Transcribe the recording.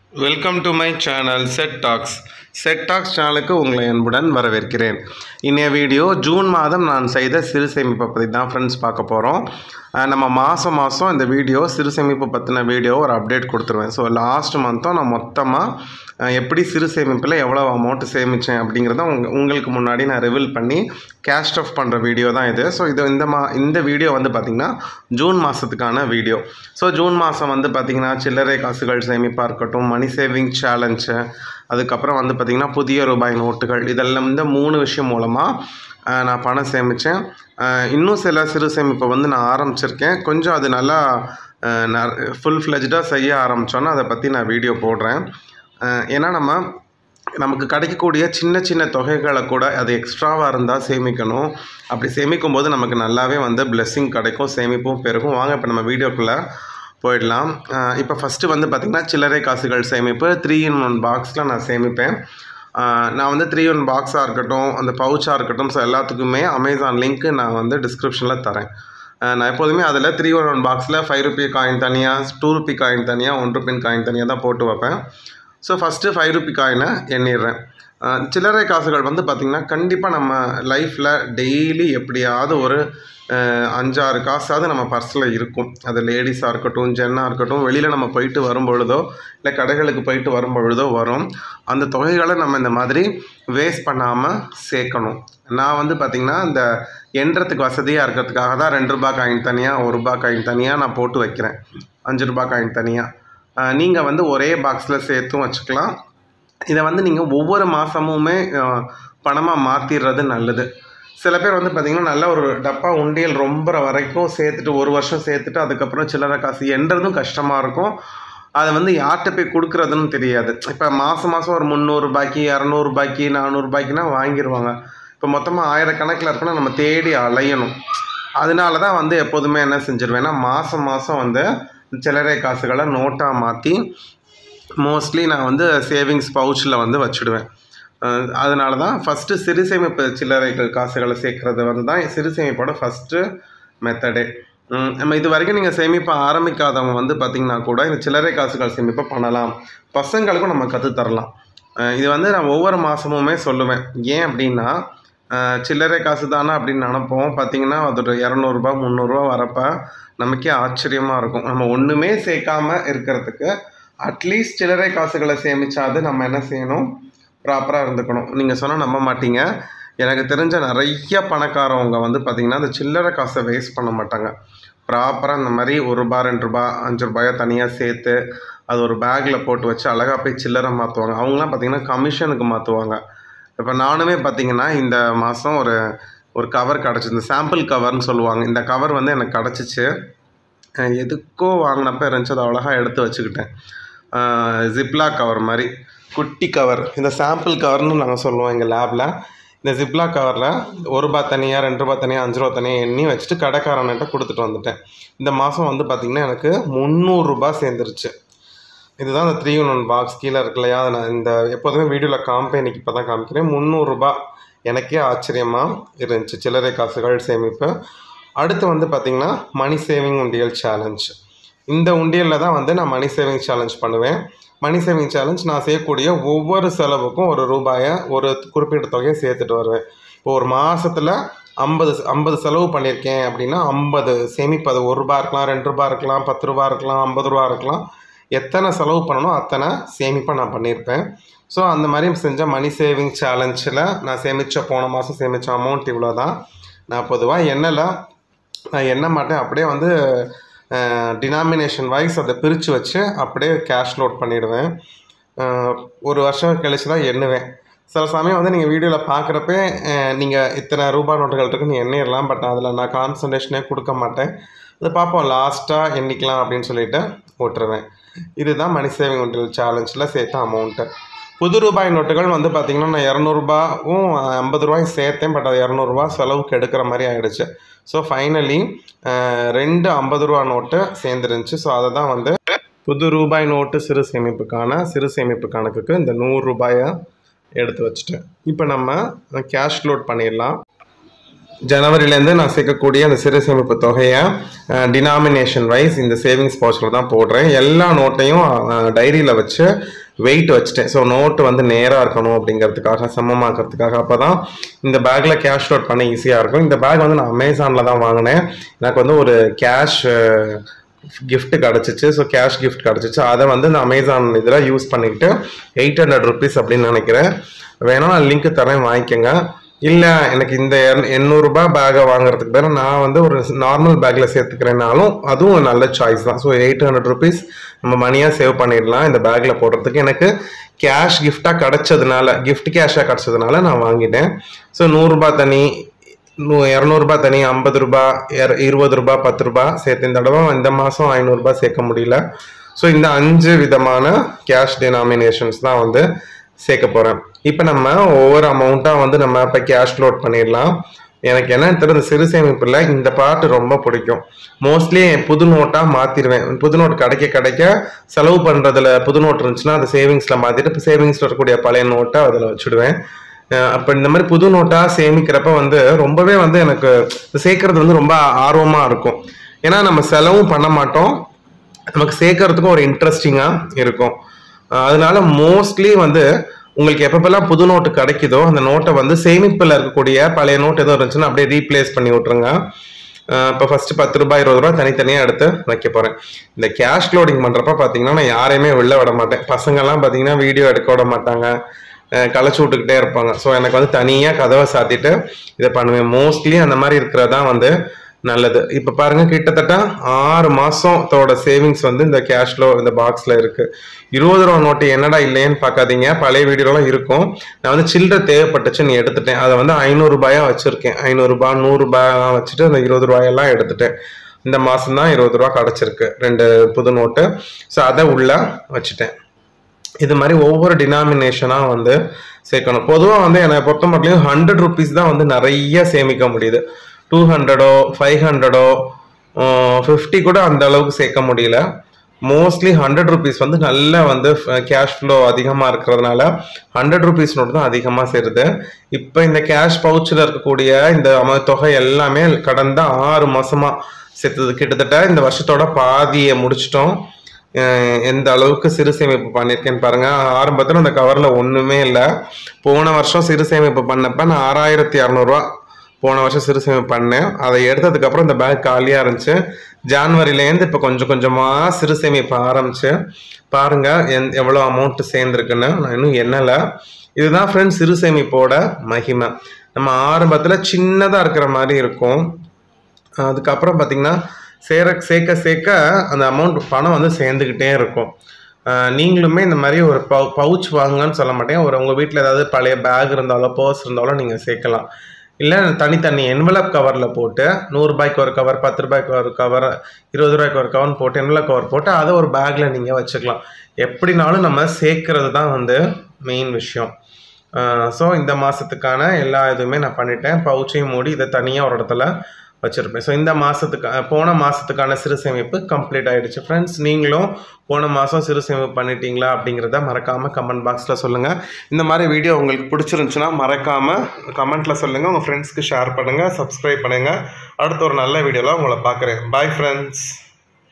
welcome to my channel set talks set talks சேனலுக்கு உங்களை அன்புடன் வரவேற்கிறேன் இன்றைய வீடியோ ஜூன் மாதம் நான் செய்த சிறு சேமிப்பை பற்றி தான் ஃப்ரெண்ட்ஸ் பார்க்க போகிறோம் நம்ம மாதம் மாதம் இந்த வீடியோ சிறு சேமிப்பு பற்றின வீடியோ ஒரு அப்டேட் கொடுத்துருவேன் ஸோ லாஸ்ட் மந்த்தும் நான் மொத்தமாக எப்படி சிறு சேமிப்பில் எவ்வளோ அமௌண்ட் சேமித்தேன் அப்படிங்கிறத உங்க உங்களுக்கு முன்னாடி நான் ரிவீல் பண்ணி கேஷ் ஆஃப் பண்ணுற வீடியோ தான் இது ஸோ இது இந்த மா இந்த வீடியோ வந்து பார்த்திங்கன்னா ஜூன் மாதத்துக்கான வீடியோ ஸோ ஜூன் மாதம் வந்து பார்த்திங்கன்னா சில்லறை காசுகள் சேமிப்பாக இருக்கட்டும் மணி சேவிங் சேலஞ்சு அதுக்கப்புறம் வந்து பார்த்திங்கன்னா புதிய ரூபாய் நோட்டுகள் இதெல்லாம் இந்த மூணு விஷயம் மூலமாக நான் பணம் சேமித்தேன் இன்னும் சில சிறு சேமிப்பை வந்து நான் ஆரம்பிச்சிருக்கேன் கொஞ்சம் அது நல்லா ஃபுல் ஃப்ளெஜ்டாக செய்ய ஆரம்பித்தோன்னா அதை பற்றி நான் வீடியோ போடுறேன் ஏன்னா நம்ம நமக்கு கிடைக்கக்கூடிய சின்ன சின்ன தொகைகளை கூட அது எக்ஸ்ட்ராவாக இருந்தால் சேமிக்கணும் அப்படி சேமிக்கும் போது நமக்கு நல்லாவே வந்து பிளெஸ்ஸிங் கிடைக்கும் சேமிப்பும் பெருகும் வாங்க இப்போ நம்ம வீடியோக்குள்ளே போயிடலாம் இப்போ ஃபஸ்ட்டு வந்து பார்த்திங்கன்னா சில்லறை காசுகள் சேமிப்பு த்ரீ இன் ஒன் பாக்ஸில் நான் சேமிப்பேன் நான் வந்து த்ரீ ஒன் பாக்ஸாக இருக்கட்டும் அந்த பவுச்சாக இருக்கட்டும் ஸோ எல்லாத்துக்குமே அமேசான் லிங்க்கு நான் வந்து டிஸ்கிரிப்ஷனில் தரேன் நான் எப்போதுமே அதில் த்ரீ ஒன் ஒன் பாக்ஸில் ஃபைவ் ருபி காயின் தனியாக டூ ருபி காயின் தனியாக ஒன் ருபின் காயின் தனியாக தான் போட்டு வைப்பேன் ஸோ ஃபஸ்ட்டு ஃபைவ் ருபி காயினை எண்ணிடுறேன் சில்லறை காசுகள் வந்து பார்த்திங்கன்னா கண்டிப்பாக நம்ம லைஃப்பில் டெய்லி எப்படியாவது ஒரு அஞ்சாறு காசாவது நம்ம பர்ஸில் இருக்கும் அது லேடிஸாக இருக்கட்டும் ஜென்னாக இருக்கட்டும் வெளியில் நம்ம போயிட்டு வரும் பொழுதோ இல்லை கடைகளுக்கு போயிட்டு வரும் பொழுதோ வரும் அந்த தொகைகளை நம்ம இந்த மாதிரி வேஸ்ட் பண்ணாமல் சேர்க்கணும் நான் வந்து பார்த்திங்கன்னா இந்த எண்றதுக்கு வசதியாக இருக்கிறதுக்காக தான் ரெண்டு ரூபா காயின் தனியாக ஒரு ரூபா காயின் தனியாக நான் போட்டு வைக்கிறேன் அஞ்சு ரூபா காயின் தனியாக நீங்கள் வந்து ஒரே பாக்ஸில் சேர்த்தும் வச்சுக்கலாம் இதை வந்து நீங்கள் ஒவ்வொரு மாதமுமே பணமாக மாற்றிடுறது நல்லது சில பேர் வந்து பார்த்திங்கன்னா நல்ல ஒரு டப்பா உண்டியல் ரொம்ப வரைக்கும் சேர்த்துட்டு ஒரு வருஷம் சேர்த்துட்டு அதுக்கப்புறம் சில்லறை காசு என்றதும் கஷ்டமாக இருக்கும் அதை வந்து யார்கிட்ட போய் கொடுக்குறதுன்னு தெரியாது இப்போ மாதம் மாதம் ஒரு முந்நூறுபாய்க்கு இரநூறுபாய்க்கு நானூறுபாய்க்குனா வாங்கிடுவாங்க இப்போ மொத்தமாக ஆயிரக்கணக்கில் இருக்குன்னா நம்ம தேடி அலையணும் அதனால தான் வந்து எப்போதுமே என்ன செஞ்சிருவேன்னா மாதம் மாதம் வந்து சில்லறை காசுகளை நோட்டாக மாற்றி மோஸ்ட்லி நான் வந்து சேவிங்ஸ் பவுச்சில் வந்து வச்சுடுவேன் அதனால தான் ஃபஸ்ட்டு சிறு சேமிப்பு சில்லறைகள் காசுகளை சேர்க்குறது வந்து தான் சிறு சேமிப்போட ஃபஸ்ட்டு மெத்தடே நம்ம இது வரைக்கும் நீங்கள் சேமிப்பை ஆரம்பிக்காதவங்க வந்து பார்த்திங்கன்னா கூட இந்த சில்லறை காசுகள் சேமிப்பை பண்ணலாம் பசங்களுக்கும் நம்ம கற்றுத்தரலாம் இது வந்து நான் ஒவ்வொரு மாதமுமே சொல்லுவேன் ஏன் அப்படின்னா சில்லறை காசு தானே அப்படின்னு நினப்போம் பார்த்திங்கன்னா அதோட இரநூறுபா முந்நூறுரூவா வரப்போ நமக்கே ஆச்சரியமாக இருக்கும் நம்ம ஒன்றுமே சேர்க்காம இருக்கிறதுக்கு அட்லீஸ்ட் சில்லறை காசுகளை சேமித்தாது நம்ம என்ன செய்யணும் ப்ராப்பராக இருந்துக்கணும் நீங்கள் சொன்னால் நம்ப மாட்டீங்க எனக்கு தெரிஞ்ச நிறைய பணக்காரவங்க வந்து பார்த்திங்கன்னா அந்த சில்லறை காசை வேஸ்ட் பண்ண மாட்டாங்க ப்ராப்பராக இந்த மாதிரி ஒரு ரூபா ரெண்டு ரூபா அஞ்சு ரூபாயை தனியாக சேர்த்து அது ஒரு பேக்கில் போட்டு வச்சு அழகாக போய் சில்லறை மாற்றுவாங்க அவங்களாம் பார்த்திங்கன்னா கமிஷனுக்கு மாற்றுவாங்க இப்போ நானுமே பார்த்திங்கன்னா இந்த மாதம் ஒரு ஒரு கவர் கிடச்சி இந்த சாம்பிள் கவர்னு சொல்லுவாங்க இந்த கவர் வந்து எனக்கு கிடச்சிச்சு எதுக்கோ வாங்கினப்ப இருந்துச்சு அதை அழகாக எடுத்து வச்சுக்கிட்டேன் ஜிப்லா கவர் மாதிரி குட்டி கவர் இந்த சாம்பிள் கவர்னு நாங்கள் சொல்லுவோம் எங்கள் லேபில் இந்த ஜிப்லா கவரில் ஒரு ரூபா தனியாக ரெண்டு ரூபா தனியாக அஞ்சு ரூபா தனியாக எண்ணி வச்சுட்டு கடைக்காரன்கிட்ட கொடுத்துட்டு வந்துட்டேன் இந்த மாதம் வந்து பார்த்திங்கன்னா எனக்கு முந்நூறுரூபா சேர்ந்துருச்சு இதுதான் இந்த த்ரீ ஒன் ஒன் பாக்ஸ் கீழே இருக்கு இல்லையா அதை நான் இந்த எப்போதுமே வீடியோவில் காமிப்பேன் இன்றைக்கி இப்போ தான் காமிக்கிறேன் முந்நூறுரூபா எனக்கே ஆச்சரியமாக இருந்துச்சு சில்லறை காசுகள் சேமிப்பு அடுத்து வந்து பார்த்திங்கன்னா மணி சேவிங் உண்டியல் சேலஞ்ச் இந்த உண்டியலில் தான் வந்து நான் மணி சேவிங் சேலஞ்ச் பண்ணுவேன் மணி சேவிங் சேலஞ்ச் நான் செய்யக்கூடிய ஒவ்வொரு செலவுக்கும் ஒரு ரூபாயை ஒரு குறிப்பிட்ட தொகையை சேர்த்துட்டு வருவேன் இப்போ ஒரு மாதத்தில் ஐம்பது ஐம்பது செலவு பண்ணியிருக்கேன் அப்படின்னா ஐம்பது சேமிப்பு அது ஒரு ரூபா இருக்கலாம் ரெண்டு ரூபா இருக்கலாம் பத்து ரூபா இருக்கலாம் ஐம்பது ரூபா இருக்கலாம் எத்தனை செலவு பண்ணணும் அத்தனை சேமிப்பாக நான் பண்ணியிருப்பேன் ஸோ அந்த மாதிரி செஞ்ச மணி சேவிங் சேலஞ்சில் நான் சேமித்த போன மாதம் சேமித்த அமௌண்ட் இவ்வளோ தான் நான் பொதுவாக எண்ணெயில் நான் எண்ண மாட்டேன் அப்படியே வந்து டினாமினேஷன் வைஸ் அதை பிரித்து வச்சு அப்படியே கேஷ் லோட் பண்ணிவிடுவேன் ஒரு வருஷம் கழித்து தான் எண்ணுவேன் சில சமயம் வந்து நீங்கள் வீடியோவில் பார்க்குறப்ப நீங்கள் இத்தனை ரூபா நோட்டுகள் இருக்குன்னு எண்ணிடலாம் பட் அதில் நான் கான்சன்ட்ரேஷனே கொடுக்க மாட்டேன் அதை பார்ப்போம் லாஸ்ட்டாக எண்ணிக்கலாம் அப்படின்னு சொல்லிட்டு போட்டுருவேன் இதுதான் மணி சேவிங் ஒன்றில் சேலஞ்சில் சேர்த்த அமௌண்ட்டு புது ரூபாய் நோட்டுகள் வந்து பார்த்திங்கன்னா நான் இரநூறுபாவும் ஐம்பது ரூபாயும் சேர்த்தேன் பட் அது இரநூறுபா செலவுக்கு எடுக்கிற மாதிரி ஆகிடுச்சு ஸோ ஃபைனலி ரெண்டு ஐம்பது ரூபா நோட்டு சேர்ந்துருந்துச்சு ஸோ அதை தான் வந்து புது ரூபாய் நோட்டு சிறு சேமிப்புக்கான சிறு சேமிப்பு கணக்குக்கு இந்த நூறு ரூபாயை எடுத்து வச்சுட்டேன் இப்போ நம்ம கேஷ் லோட் பண்ணிடலாம் ஜனவரிலேருந்து நான் சேர்க்கக்கூடிய அந்த சிறு சேமிப்பு தொகையை டினாமினேஷன் வைஸ் இந்த சேவிங்ஸ் பவுச்சில் தான் போடுறேன் எல்லா நோட்டையும் டைரியில் வச்சு வெயிட் வச்சுட்டேன் ஸோ நோட்டு வந்து நேராக இருக்கணும் அப்படிங்கிறதுக்காக சமமாக்கிறதுக்காக அப்போ தான் இந்த பேக்கில் கேஷ் அவுட் பண்ண ஈஸியாக இருக்கும் இந்த பேக் வந்து நான் அமேசானில் தான் வாங்கினேன் எனக்கு வந்து ஒரு கேஷ் gift கிடச்சிச்சு ஸோ கேஷ் gift கிடச்சிச்சு அதை வந்து நான் அமேசான் இதில் யூஸ் பண்ணிக்கிட்டு எயிட் ஹண்ட்ரட் ருபீஸ் அப்படின்னு நினைக்கிறேன் வேணா நான் லிங்க் தரேன் வாங்கிக்கோங்க இல்லை எனக்கு இந்த எண்- எண்ணூறுபா பேக்கை வாங்குறதுக்கு பதிலா நான் வந்து ஒரு நார்மல் பேக்கில் சேர்த்துக்கிறேனாலும் அதுவும் ஒரு நல்ல சாய்ஸ் தான் ஸோ எயிட் ஹண்ட்ரட் ருபீஸ் நம்ம மணியாக சேவ் பண்ணிடலாம் இந்த பேக்கில் போடுறதுக்கு எனக்கு கேஷ் கிஃப்டாக கிடச்சதுனால gift கேஷாக கிடச்சதுனால நான் வாங்கிட்டேன் ஸோ நூறுரூபா தனி நூ இரநூறுபா தனி ஐம்பது ரூபா இர- இருபது ரூபா பத்து ரூபா சேர்த்து இந்த தடவை இந்த மாதம் ஐநூறுரூபா சேர்க்க முடியல ஸோ இந்த அஞ்சு விதமான கேஷ் டினாமினேஷன்ஸ் தான் வந்து சேர்க்க போகிறேன் இப்போ நம்ம ஒவ்வொரு அமௌண்ட்டாக வந்து நம்ம இப்போ கேஷ் லோட் பண்ணிடலாம் எனக்கு என்னன்னு தெரியல இந்த சிறு சேமிப்பில் இந்த பாட்டு ரொம்ப பிடிக்கும் மோஸ்ட்லி புது நோட்டாக மாற்றிடுவேன் புது நோட் கிடைக்க கிடைக்க செலவு பண்ணுறதுல புது நோட் இருந்துச்சுன்னா அதை சேவிங்ஸில் மாற்றிட்டு இப்போ சேவிங்ஸில் இருக்கக்கூடிய பழைய நோட்டை அதில் வச்சுடுவேன் அஹ் அப்ப இந்த மாதிரி புது நோட்டா சேமிக்கிறப்ப வந்து ரொம்பவே வந்து எனக்கு சேர்க்கறது வந்து ரொம்ப ஆர்வமா இருக்கும் ஏன்னா நம்ம செலவும் பண்ண மாட்டோம் நமக்கு சேர்க்கறதுக்கும் ஒரு இன்ட்ரெஸ்டிங்கா இருக்கும் அஹ் அதனால மோஸ்ட்லி வந்து உங்களுக்கு எப்பப்பெல்லாம் புது நோட்டு கிடைக்குதோ அந்த நோட்டை வந்து சேமிப்பில் இருக்கக்கூடிய பழைய நோட் எதுவும் இருந்துச்சுன்னா அப்படியே ரீப்ளேஸ் பண்ணி விட்ருங்க இப்போ ஃபர்ஸ்ட் பத்து ரூபாய் இருபது ரூபாய் தனித்தனியாக எடுத்து வைக்க போகிறேன் இந்த கேஷ் லோடிங் பண்ணுறப்ப பார்த்தீங்கன்னா நான் யாரையுமே வெளில விட மாட்டேன் பசங்கள்லாம் பார்த்தீங்கன்னா வீடியோ எடுக்க விட மாட்டாங்க அஹ் களைச்சு விட்டுக்கிட்டே இருப்பாங்க ஸோ எனக்கு வந்து தனியாக கதவை சாத்திட்டு இதை பண்ணுவேன் மோஸ்ட்லி அந்த மாதிரி இருக்கிறதான் வந்து நல்லது இப்போ பாருங்க கிட்டத்தட்ட ஆறு மாசத்தோட சேவிங்ஸ் வந்து இந்த கேஷ்லோ இந்த பாக்ஸ்ல இருக்கு இருபது ரூபா நோட்டு என்னடா இல்லையேன்னு பார்க்காதீங்க பழைய வீடியோலாம் இருக்கும் நான் வந்து சில்லறை தேவைப்பட்டுச்சு நீ எடுத்துட்டேன் அதை வந்து ஐநூறு ரூபாயா வச்சிருக்கேன் ஐநூறு ரூபாய் நூறு ரூபாயெல்லாம் வச்சுட்டு அந்த இருபது ரூபாயெல்லாம் எடுத்துட்டேன் இந்த மாசம் தான் இருபது ரூபா கிடைச்சிருக்கு ரெண்டு புது நோட்டு ஸோ அதை உள்ள வச்சுட்டேன் இது மாதிரி ஒவ்வொரு டினாமினேஷனாக வந்து சேர்க்கணும் பொதுவாக வந்து என்னை பொறுத்த மட்டும் ஹண்ட்ரட் ருபீஸ் தான் வந்து நிறைய சேமிக்க முடியுது டூ ஹண்ட்ரடோ ஃபைவ் ஹண்ட்ரடோ ஃபிஃப்டி கூட அந்த அளவுக்கு சேர்க்க முடியல மோஸ்ட்லி ஹண்ட்ரட் ருபீஸ் வந்து நல்ல வந்து கேஷ் ஃப்ளோ அதிகமாக இருக்கிறதுனால ஹண்ட்ரட் ருபீஸ் நோட்டு தான் அதிகமாக சேருது இப்போ இந்த கேஷ் பவுச்சில் இருக்கக்கூடிய இந்த அம தொகை எல்லாமே கடந்த ஆறு மாசமா சேர்த்தது கிட்டத்தட்ட இந்த வருஷத்தோட பாதியை முடிச்சிட்டோம் அஹ் எந்த அளவுக்கு சிறு சேமிப்பு பண்ணியிருக்கேன்னு பாருங்க ஆரம்பத்தில் அந்த கவரில் ஒன்றுமே இல்லை போன வருஷம் சிறு சேமிப்பு பண்ணப்ப நான் ஆறாயிரத்தி இரநூறுவா போன வருஷம் சிறு சேமிப்பு பண்ணேன் அதை எடுத்ததுக்கப்புறம் இந்த பேக் காலியாக இருந்துச்சு ஜான்வரிலேருந்து இப்போ கொஞ்சம் கொஞ்சமாக சிறு சேமிப்பு ஆரம்பிச்சு பாருங்க எந் எவ்வளோ அமௌண்ட் சேர்ந்துருக்குன்னு நான் இன்னும் எண்ணலை இதுதான் ஃப்ரெண்ட்ஸ் சிறு சேமிப்போட மகிமை நம்ம ஆரம்பத்தில் சின்னதாக இருக்கிற மாதிரி இருக்கும் அதுக்கப்புறம் பார்த்தீங்கன்னா சேர சேர்க்க சேர்க்க அந்த அமௌண்ட் பணம் வந்து சேர்ந்துக்கிட்டே இருக்கும் ஆஹ் நீங்களுமே இந்த மாதிரி ஒரு பவு பவுச் வாங்குங்கன்னு சொல்ல மாட்டேன் ஒரு உங்கள் வீட்டில் ஏதாவது பழைய பேக் இருந்தாலோ பர்ஸ் இருந்தாலோ நீங்கள் சேர்க்கலாம் இல்லை தனித்தனி என்வலப் கவரில் போட்டு நூறுரூபாய்க்கு ஒரு கவர் பத்து ரூபாய்க்கு ஒரு கவர் இருபது ரூபாய்க்கு ஒரு கவர்னு போட்டு என்வலப் கவர் போட்டு அதை ஒரு பேக்கில் நீங்கள் வச்சுக்கலாம் எப்படினாலும் நம்ம சேர்க்கறது தான் வந்து மெயின் விஷயம் ஸோ இந்த மாதத்துக்கான எல்லா இதுவுமே நான் பண்ணிட்டேன் பவுச்சையும் மூடி இதை தனியாக ஒரு இடத்துல வச்சுருப்பேன் ஸோ இந்த மாதத்துக்கு போன மாதத்துக்கான சிறு சேமிப்பு கம்ப்ளீட் ஆகிடுச்சு ஃப்ரெண்ட்ஸ் நீங்களும் போன மாதம் சிறு சேமிப்பு பண்ணிட்டீங்களா அப்படிங்கிறத மறக்காமல் கமெண்ட் பாக்ஸில் சொல்லுங்கள் இந்த மாதிரி வீடியோ உங்களுக்கு பிடிச்சிருந்துச்சுன்னா மறக்காமல் கமெண்ட்டில் சொல்லுங்கள் உங்கள் ஃப்ரெண்ட்ஸ்க்கு ஷேர் பண்ணுங்கள் சப்ஸ்கிரைப் பண்ணுங்கள் அடுத்த ஒரு நல்ல வீடியோவில் உங்களை பார்க்குறேன் பாய் ஃப்ரெண்ட்ஸ்